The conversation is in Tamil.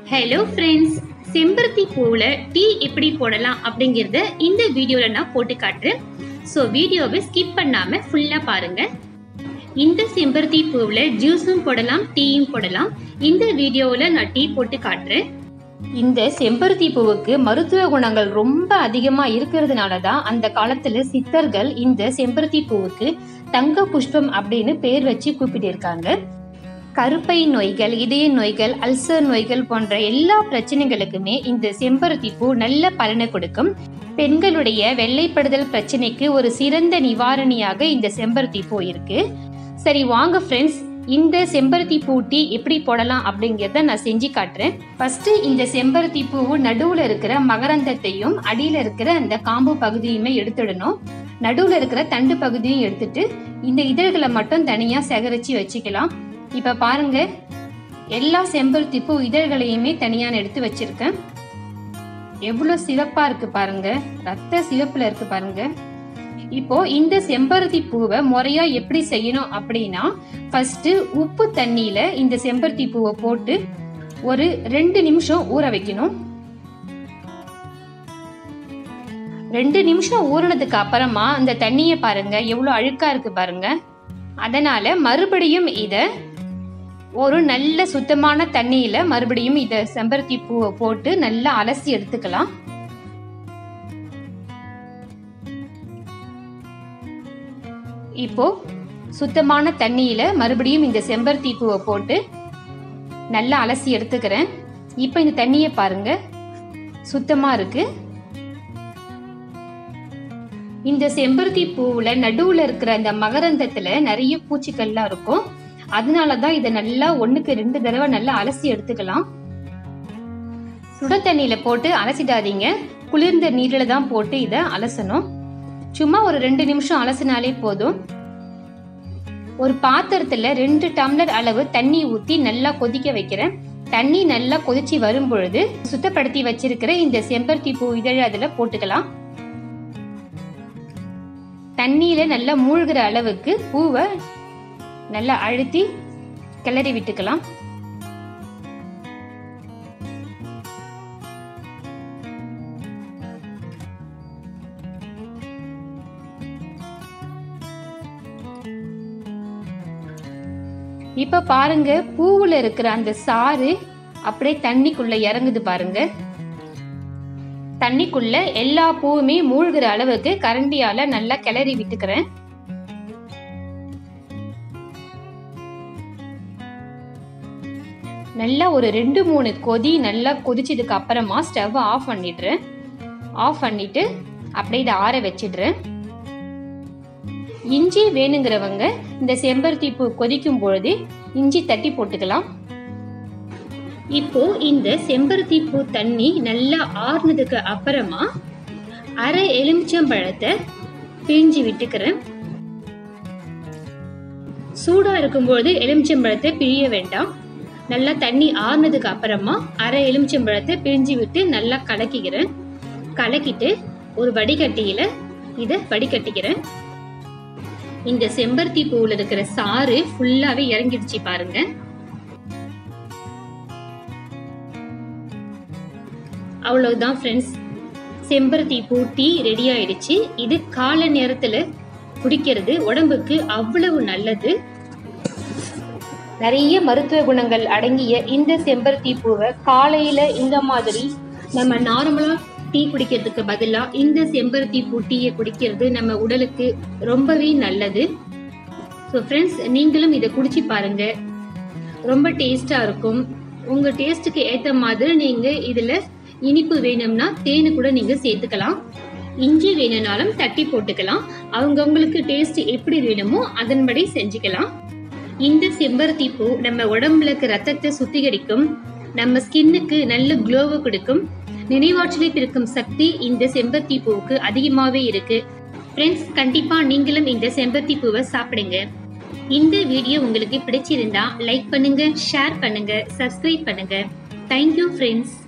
ஹலோ ஃப்ரெண்ட்ஸ் செம்பருத்தி பூவில் டீ எப்படி போடலாம் அப்படிங்கிறத இந்த வீடியோவில் நான் போட்டு காட்டுறேன் ஸோ வீடியோவை ஸ்கிப் பண்ணாமல் ஃபுல்லாக பாருங்கள் இந்த செம்பருத்தி பூவில் ஜூஸும் போடலாம் டீயும் போடலாம் இந்த வீடியோவில் நான் டீ போட்டு காட்டுறேன் இந்த செம்பருத்தி பூவுக்கு மருத்துவ குணங்கள் ரொம்ப அதிகமாக இருக்கிறதுனால தான் அந்த காலத்தில் சித்தர்கள் இந்த செம்பருத்தி பூவுக்கு தங்க புஷ்பம் அப்படின்னு பேர் வச்சு கூப்பிட்டிருக்காங்க கருப்பை நோய்கள் இதய நோய்கள் அல்சர் நோய்கள் போன்ற எல்லா பிரச்சனைகளுக்குமே இந்த செம்பருத்தி பூ நல்ல பலனை கொடுக்கும் பெண்களுடைய வெள்ளைப்படுதல் பிரச்சனைக்கு ஒரு சிறந்த நிவாரணியாக இந்த செம்பருத்தி பூ இருக்கு சரி வாங்க ஃப்ரெண்ட்ஸ் இந்த செம்பருத்தி பூ டீ எப்படி போடலாம் அப்படிங்கிறத நான் செஞ்சு காட்டுறேன் ஃபர்ஸ்ட் இந்த செம்பருத்தி பூவு நடுவுல இருக்கிற மகரந்தத்தையும் அடியில இருக்கிற அந்த காம்பு பகுதியுமே எடுத்துடணும் நடுவுல இருக்கிற தண்டு பகுதியும் எடுத்துட்டு இந்த இதழ்களை மட்டும் தனியா சேகரிச்சு வச்சுக்கலாம் இப்ப பாருங்க எல்லா செம்பருத்தி பூ இதழ்களையுமே தனியா நான் எடுத்து வச்சிருக்கேன் எவ்வளவு சிவப்பா இருக்கு பாருங்க ரத்த சிவப்புல இருக்கு பாருங்க இப்போ இந்த செம்பருத்தி பூவை முறையா எப்படி செய்யணும் அப்படின்னா ஃபர்ஸ்ட் உப்பு தண்ணியில இந்த செம்பருத்தி பூவை போட்டு ஒரு ரெண்டு நிமிஷம் ஊற வைக்கணும் ரெண்டு நிமிஷம் ஊறினதுக்கு அப்புறமா அந்த தண்ணியை பாருங்க எவ்வளோ அழுக்கா இருக்கு பாருங்க அதனால மறுபடியும் இத ஒரு நல்ல சுத்தமான தண்ணியில மறுபடியும் இத செம்பருத்தி பூவை போட்டு நல்லா அலசி எடுத்துக்கலாம் இப்போ சுத்தமான தண்ணியில மறுபடியும் இந்த செம்பருத்தி பூவை போட்டு நல்லா அலசி எடுத்துக்கிறேன் இப்போ இந்த தண்ணியை பாருங்க சுத்தமா இருக்கு இந்த செம்பருத்தி பூவுல நடுவுல இருக்கிற அந்த மகரந்தத்துல நிறைய பூச்சிகள்லாம் இருக்கும் அதனால தான் இதை நல்லா ஒண்ணுக்கு ரெண்டு தடவை நல்லா அலசி எடுத்துக்கலாம் சுட தண்ணியில போட்டு அலசிடாதீங்க குளிர்ந்த நீரில தான் போட்டு இதை அலசணும் சும்மா ஒரு ரெண்டு நிமிஷம் அலசினாலே போதும் ஒரு பாத்திரத்துல ரெண்டு டம்ளர் அளவு தண்ணி ஊத்தி நல்லா கொதிக்க வைக்கிறேன் தண்ணி நல்லா கொதிச்சு வரும் பொழுது சுத்தப்படுத்தி வச்சிருக்கிற இந்த செம்பருத்தி பூ இதழ் அதுல போட்டுக்கலாம் தண்ணியில நல்லா மூழ்கிற அளவுக்கு பூவை நல்லா அழுத்தி கிளறி விட்டுக்கலாம் இப்ப பாருங்க பூவுல இருக்கிற அந்த சாறு அப்படியே தண்ணிக்குள்ள இறங்குது பாருங்க தண்ணிக்குள்ள எல்லா பூவுமே மூழ்கிற அளவுக்கு கரண்டியால நல்லா கிளறி விட்டுக்கிறேன் நல்லா ஒரு ரெண்டு மூணு கொதி நல்லா கொதிச்சதுக்கு அப்புறமா ஸ்டவ் ஆஃப் பண்ணிடுறேன் ஆஃப் பண்ணிட்டு அப்படியே இதை ஆற வச்சிடுறேன் இஞ்சி வேணுங்கிறவங்க இந்த செம்பருத்தி பூ கொதிக்கும் பொழுது இஞ்சி தட்டி போட்டுக்கலாம் இப்போ இந்த செம்பருத்தி பூ தண்ணி நல்லா ஆறுனதுக்கு அப்புறமா அரை எலுமிச்சம்பழத்தை பிழிஞ்சு விட்டுக்கிறேன் சூடா இருக்கும்போது எலுமிச்சம்பழத்தை பிழிய வேண்டாம் நல்லா தண்ணி ஆறுனதுக்கு அப்புறமா அரை எலுமிச்சம்பழத்தை பிழிஞ்சு விட்டு நல்லா கலக்கிக்கிறேன் கலக்கிட்டு ஒரு வடிகட்டியில இதை வடிகட்டிக்கிறேன் இந்த செம்பருத்தி பூவில் இருக்கிற சாறு ஃபுல்லாவே இறங்கிடுச்சு பாருங்க அவ்வளவுதான் ஃப்ரெண்ட்ஸ் செம்பருத்தி பூ டீ ரெடி ஆயிடுச்சு இது காலை நேரத்துல குடிக்கிறது உடம்புக்கு அவ்வளவு நல்லது நிறைய மருத்துவ குணங்கள் அடங்கிய இந்த செம்பருத்தி பூவை காலையில இந்த மாதிரி நம்ம நார்மலா டீ குடிக்கிறதுக்கு பதிலா இந்த செம்பருத்தி பூ டீயை குடிக்கிறது நம்ம உடலுக்கு ரொம்பவே நல்லது ஸோ ஃப்ரெண்ட்ஸ் நீங்களும் இதை குடிச்சு பாருங்க ரொம்ப டேஸ்டா இருக்கும் உங்க டேஸ்ட்டுக்கு ஏத்த மாதிரி நீங்க இதுல இனிப்பு வேணும்னா தேனு கூட நீங்க சேர்த்துக்கலாம் இஞ்சி வேணும்னாலும் தட்டி போட்டுக்கலாம் அவங்கவுங்களுக்கு டேஸ்ட் எப்படி வேணுமோ அதன்படி செஞ்சுக்கலாம் இந்த செம்பருத்தி பூ நம்ம உடம்புல இருக்க ரத்தத்தை சுத்திகரிக்கும் நம்ம ஸ்கின்னுக்கு நல்ல க்ளோவை கொடுக்கும் நினைவாற்றலை பிறக்கும் சக்தி இந்த செம்பருத்தி பூவுக்கு அதிகமாகவே இருக்கு ஃப்ரெண்ட்ஸ் கண்டிப்பா நீங்களும் இந்த செம்பருத்தி பூவை சாப்பிடுங்க இந்த வீடியோ உங்களுக்கு பிடிச்சிருந்தா லைக் பண்ணுங்க ஷேர் பண்ணுங்க சப்ஸ்கிரைப் பண்ணுங்க தேங்க்யூ ஃப்ரெண்ட்ஸ்